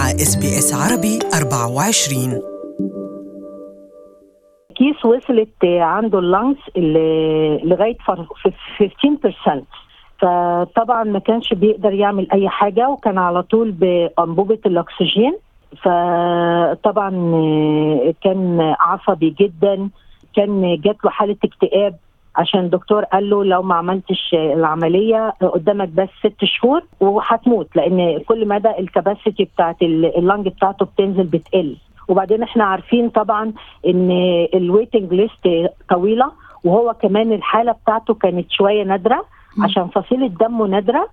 اس بي اس عربي 24 كيس وصلت عنده اللانجز لغايه 15% فطبعا ما كانش بيقدر يعمل اي حاجه وكان على طول بانبوبه الاكسجين فطبعا كان عصبي جدا كان جات له حاله اكتئاب عشان الدكتور قال له لو ما عملتش العمليه قدامك بس ست شهور وهتموت لان كل مدى الكباسيتي بتاعت اللنج بتاعته بتنزل بتقل وبعدين احنا عارفين طبعا ان الويتنج ليست طويله وهو كمان الحاله بتاعته كانت شويه نادره عشان فصيله دمه نادره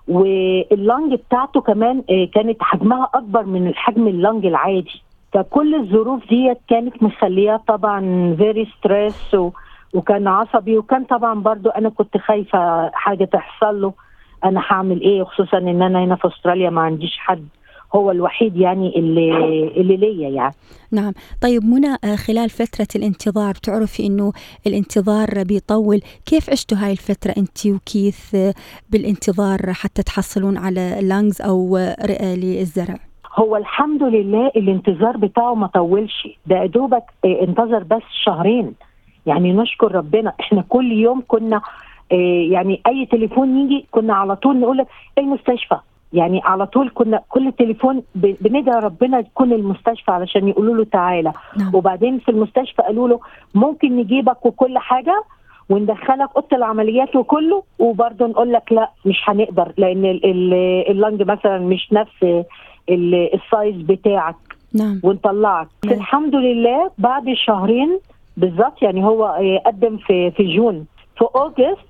واللنج بتاعته كمان كانت حجمها اكبر من حجم اللنج العادي فكل الظروف ديت كانت مخليه طبعا فيري ستريس وكان عصبي وكان طبعا برضو انا كنت خايفه حاجه تحصل له انا هعمل ايه خصوصا ان انا هنا في استراليا ما عنديش حد هو الوحيد يعني اللي اللي ليا يعني نعم طيب منى خلال فترة الانتظار بتعرفي انه الانتظار بيطول كيف عشتوا هاي الفترة انت وكيث بالانتظار حتى تحصلون على لانجز او رئة للزرع هو الحمد لله الانتظار بتاعه ما طولش ده دوبك انتظر بس شهرين يعني نشكر ربنا احنا كل يوم كنا يعني اي تليفون يجي كنا على طول نقول لك المستشفى يعني على طول كنا كل تليفون بندعي ربنا يكون المستشفى علشان يقولوا له تعالى نعم. وبعدين في المستشفى قالوا له ممكن نجيبك وكل حاجه وندخلك اوضه العمليات وكله وبرضه نقول لك لا مش هنقدر لان اللنج مثلا مش نفس السايز بتاعك نعم ونطلعك نعم. الحمد لله بعد شهرين بالظبط يعني هو قدم في في جون في اوجست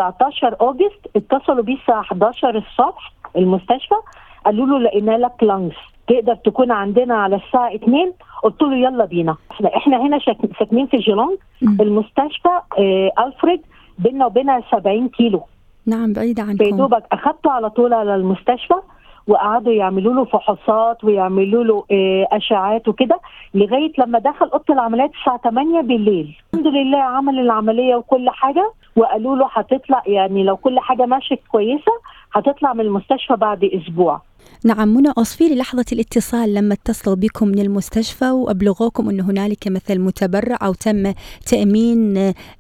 19 اوجست اتصلوا بيه الساعه 11 الصبح المستشفى قالوا له لقينا لك لانجز تقدر تكون عندنا على الساعه 2 قلت له يلا بينا احنا احنا هنا ساكنين في جيلونج المستشفى اه الفريد بينا وبينها 70 كيلو نعم بعيدة عنكم في دوبك اخدته على طول على المستشفى وقعدوا يعملوا له فحوصات ويعملوا له اه اشعاعات وكده لغايه لما دخل اوضه العمليات الساعه 8 بالليل الحمد لله عمل العمليه وكل حاجه وقالوا له هتطلع يعني لو كل حاجه ماشيه كويسه هتطلع من المستشفى بعد اسبوع نعم منى اوصفي لي لحظه الاتصال لما اتصلوا بكم من المستشفى وابلغوكم انه هنالك مثل متبرع او تم تامين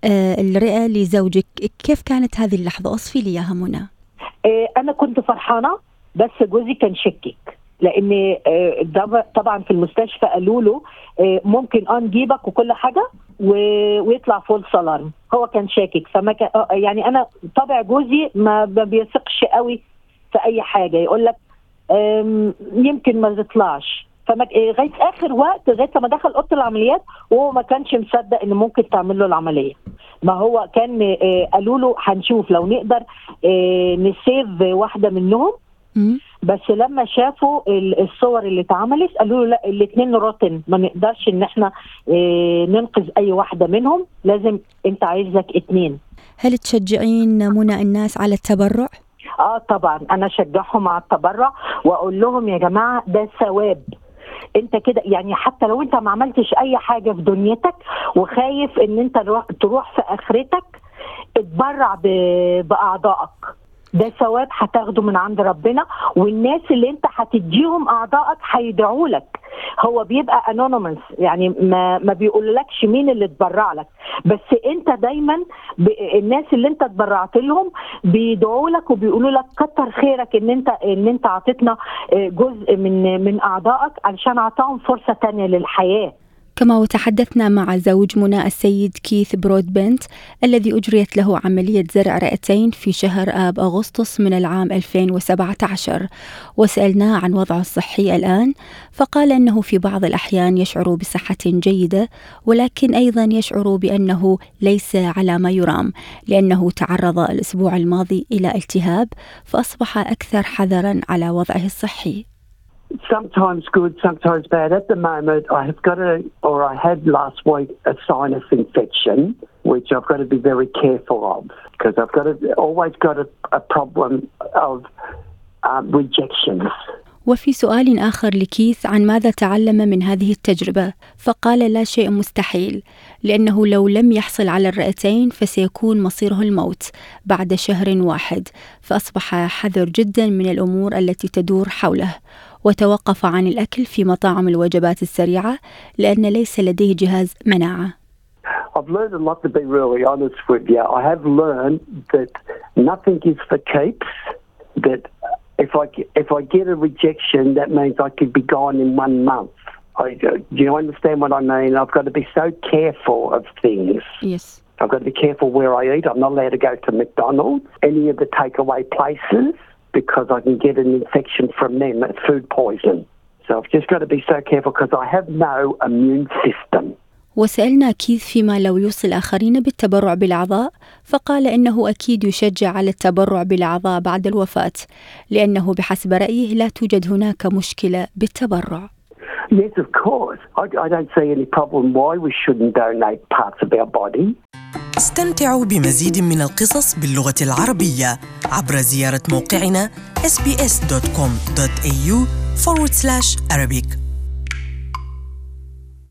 الرئه لزوجك كيف كانت هذه اللحظه اوصفي لي اياها منى انا كنت فرحانه بس جوزي كان شكك لان طبعا في المستشفى قالوا له ممكن اه نجيبك وكل حاجه ويطلع فول الارم هو كان شاكك فما كان يعني انا طبع جوزي ما بيثقش قوي في اي حاجه يقول لك يمكن ما تطلعش فما لغايه اخر وقت لغايه لما دخل اوضه العمليات وهو ما كانش مصدق ان ممكن تعمل له العمليه ما هو كان قالوا له هنشوف لو نقدر نسيف واحده منهم بس لما شافوا الصور اللي اتعملت قالوا له لا الاثنين روتن ما نقدرش ان احنا اه ننقذ اي واحده منهم لازم انت عايزك اثنين هل تشجعين منى الناس على التبرع؟ اه طبعا انا اشجعهم على التبرع واقول لهم يا جماعه ده ثواب انت كده يعني حتى لو انت ما عملتش اي حاجه في دنيتك وخايف ان انت تروح في اخرتك اتبرع باعضائك ده ثواب هتاخده من عند ربنا والناس اللي انت هتديهم اعضائك هيدعوا لك هو بيبقى انونيمس يعني ما ما بيقولكش مين اللي اتبرع لك بس انت دايما الناس اللي انت اتبرعت لهم بيدعوا لك وبيقولوا لك كتر خيرك ان انت ان انت عطيتنا جزء من من اعضائك علشان اعطاهم فرصه تانية للحياه كما وتحدثنا مع زوج منى السيد كيث برودبنت الذي أجريت له عملية زرع رئتين في شهر آب أغسطس من العام 2017 وسألناه عن وضعه الصحي الآن فقال أنه في بعض الأحيان يشعر بصحة جيدة ولكن أيضا يشعر بأنه ليس على ما يرام لأنه تعرض الأسبوع الماضي إلى التهاب فأصبح أكثر حذرا على وضعه الصحي sometimes good, sometimes bad. At the moment, I have got a, or I had last week, a sinus infection, which I've got to be very careful of because I've got to, always got a, a problem of um, rejections. وفي سؤال آخر لكيث عن ماذا تعلم من هذه التجربة فقال لا شيء مستحيل لأنه لو لم يحصل على الرئتين فسيكون مصيره الموت بعد شهر واحد فأصبح حذر جدا من الأمور التي تدور حوله وتوقف عن الأكل في مطاعم الوجبات السريعة لأن ليس لديه جهاز مناعة I've learned a lot to be really honest with you. I have learned that nothing is for keeps. That if I if I get a rejection, that means I could be gone in one month. I, do you understand what I mean? I've got to be so careful of things. Yes. I've got to be careful where I eat. I'm not allowed to go to McDonald's, any of the takeaway places, because I can get an infection from them. That's food poison. So I've just got to be so careful because I have no immune system. وسألنا كيث فيما لو يوصي الآخرين بالتبرع بالأعضاء فقال إنه أكيد يشجع على التبرع بالأعضاء بعد الوفاة لأنه بحسب رأيه لا توجد هناك مشكلة بالتبرع Yes, of course. I, I don't see any problem why we shouldn't donate parts of our body. استمتعوا بمزيد من القصص باللغة العربية عبر زيارة موقعنا sbs.com.au forward slash Arabic